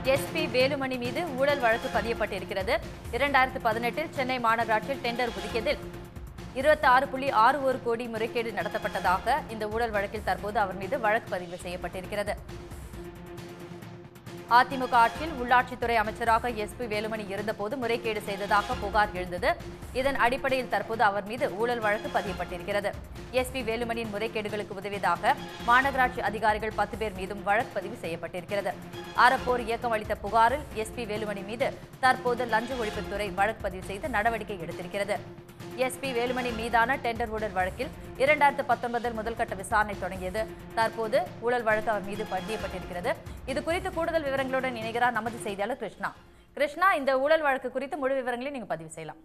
SP Velumani மீது ஊழல் வழக்கு பதியப்பட்டிருக்கிறது இரண்டாயிரத்து பதினெட்டில் சென்னை மாநகராட்சியில் டெண்டர் ஒதுக்கியதில் இருபத்தி ஆறு புள்ளி ஆறு ஒரு கோடி முறைகேடு நடத்தப்பட்டதாக இந்த ஊழல் வழக்கில் தற்போது அவர் மீது வழக்கு பதிவு செய்யப்பட்டிருக்கிறது அதிமுக ஆட்சியில் உள்ளாட்சித்துறை அமைச்சராக எஸ்பி வேலுமணி இருந்தபோது முறைகேடு செய்ததாக புகார் எழுந்தது இதன் அடிப்படையில் தற்போது அவர் மீது ஊழல் வழக்கு பதியப்பட்டிருக்கிறது எஸ்பி வேலுமணியின் முறைகேடுகளுக்கு உதவியதாக மாநகராட்சி அதிகாரிகள் பத்து பேர் மீதும் வழக்கு பதிவு செய்யப்பட்டிருக்கிறது அறப்போர் இயக்கம் அளித்த புகாரில் எஸ்பி வேலுமணி மீது தற்போது லஞ்ச ஒழிப்புத்துறை வழக்கு பதிவு செய்து நடவடிக்கை எடுத்திருக்கிறது எஸ்பி வேலுமணி மீதான டெண்டர் ஊழல் வழக்கில் இரண்டாயிரத்து பத்தொன்பதில் முதல்கட்ட விசாரணை தொடங்கியது தற்போது ஊழல் வழக்கு அவர் மீது பதியப்பட்டிருக்கிறது இது குறித்து கூடுதல் விவரங்களுடன் இணைகிறார் நமது செய்தியாளர் கிருஷ்ணா கிருஷ்ணா இந்த ஊழல் வழக்கு குறித்து முழு விவரங்களை நீங்க பதிவு செய்யலாம்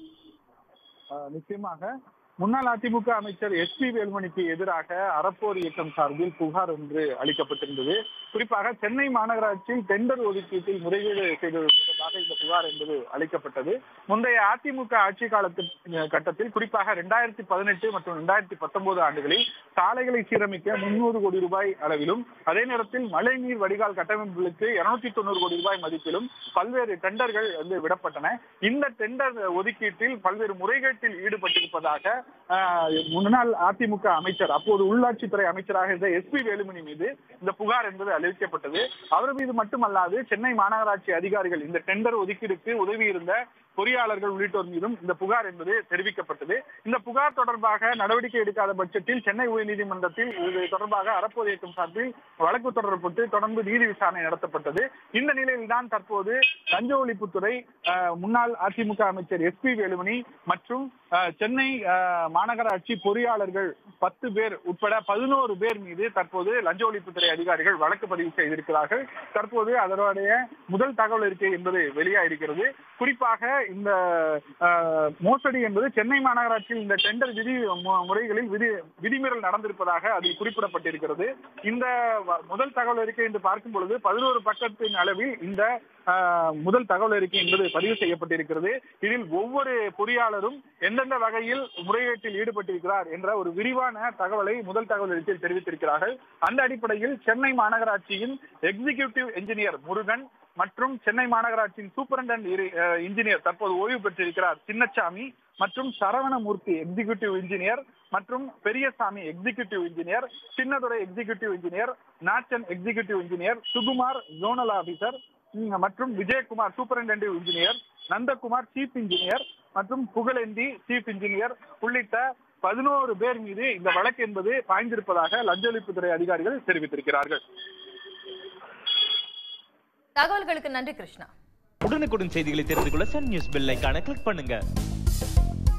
ஆஹ் நிச்சயமாக முன்னாள் அதிமுக அமைச்சர் எஸ் பி வேலுமணிக்கு எதிராக அறப்போர் இயக்கம் சார்பில் புகார் ஒன்று அளிக்கப்பட்டிருந்தது குறிப்பாக சென்னை மாநகராட்சியில் டெண்டர் ஒதுக்கீட்டில் முறைகேடு செய்ததாக இந்த புகார் என்பது அளிக்கப்பட்டது முந்தைய அதிமுக ஆட்சி காலத்தில் கட்டத்தில் குறிப்பாக இரண்டாயிரத்தி பதினெட்டு மற்றும் இரண்டாயிரத்தி பத்தொன்பது ஆண்டுகளில் சாலைகளை சீரமைக்க முன்னூறு கோடி ரூபாய் அளவிலும் அதே நேரத்தில் மழைநீர் வடிகால் கட்டமைப்புகளுக்கு இருநூத்தி தொண்ணூறு கோடி ரூபாய் மதிப்பிலும் பல்வேறு டெண்டர்கள் வந்து விடப்பட்டன இந்த டெண்டர் ஒதுக்கீட்டில் பல்வேறு முறைகேட்டில் ஈடுபட்டிருப்பதாக ஆஹ், முன்னாள் அதிமுக அமைச்சர் அப்போது உள்ளாட்சித்துறை அமைச்சராக இருந்த எஸ் பி வேலுமணி மீது இந்த புகார் என்பது அளிக்கப்பட்டது அவர் மீது மட்டுமல்லாது சென்னை மாநகராட்சி அதிகாரிகள் இந்த டெண்டர் ஒதுக்கீடுக்கு உதவி இருந்த பொறியாளர்கள் உள்ளிட்டோர் மீதும் இந்த புகார் என்பது தெரிவிக்கப்பட்டது இந்த புகார் தொடர்பாக நடவடிக்கை எடுக்காத பட்சத்தில் சென்னை உயர்நீதிமன்றத்தில் இது தொடர்பாக அறப்போர் இயக்கம் சார்பில் வழக்கு தொடரப்பட்டு தொடர்ந்து நீதி விசாரணை நடத்தப்பட்டது இந்த நிலையில் தான் தற்போது லஞ்ச ஒழிப்புத்துறை ஆஹ், முன்னாள் அதிமுக அமைச்சர் எஸ் பி வேலுமணி மற்றும் ஆஹ், சென்னை ஆஹ், மாநகராட்சி பொறியாளர்கள் பத்து பேர் உட்பட பதினோரு பேர் மீது தற்போது லஞ்ச ஒழிப்புத்துறை அதிகாரிகள் வழக்கு பதிவு செய்திருக்கிறார்கள் தற்போது அதனுடைய முதல் தகவல் இருக்கை என்பது வெளியாயிருக்கிறது குறிப்பாக இந்த ஆஹ், மோசடி என்பது சென்னை மாநகராட்சியில் இந்த டெண்டர் விதி மு- முறைகளில் விதி விதிமீறல் நடந்திருப்பதாக அதில் குறிப்பிடப்பட்டிருக்கிறது இந்த வ- முதல் தகவல் அறிக்கை என்று பார்க்கும் பொழுது பதினோரு பக்கத்தின் அளவில் இந்த ஆஹ், முதல் தகவல் அறிக்கை என்பது பதிவு செய்யப்பட்டிருக்கிறது இதில் ஒவ்வொரு பொறியாளரும் எந்தெந்த வகையில் முறைகேட்டில் ஈடுபட்டிருக்கிறார் என்ற ஒரு விரிவான தகவலை முதல் தகவல் அறிக்கையில் தெரிவித்திருக்கிறார்கள் அந்த அடிப்படையில் சென்னை மாநகராட்சியின் எக்ஸிகியூட்டிவ் என்ஜினியர் முருகன் மற்றும் சென்னை மாநகராட்சியின் சூப்பரண்டன்ட் இன்ஜினியர் தற்போது ஓய்வு பெற்றிருக்கிறார் சின்னசாமி மற்றும் சரவணமூர்த்தி எக்ஸிகியூட்டிவ் இன்ஜினியர் மற்றும் Periyasamy executive engineer Chinnadurai executive engineer Nachan executive engineer Sugumar zonal officer ம், மற்றும் Vijayakumar superintending engineer Nandakumar chief engineer மற்றும் புகழேந்தி சீஃப் இன்ஜினியர் உள்ளிட்ட பதினோரு பேர் மீது இந்த வழக்கு என்பது பாய்ந்திருப்பதாக லஞ்ச ஒழிப்புத்துறை அதிகாரிகள் தெரிவித்திருக்கிறார்கள் தகவல்களுக்கு நன்றி கிருஷ்ணா உடனுக்குடன் செய்திகளை தெரிந்து கொள்ள சன் நியூஸ் பெல் ஐகானை கிளிக் பண்ணுங்க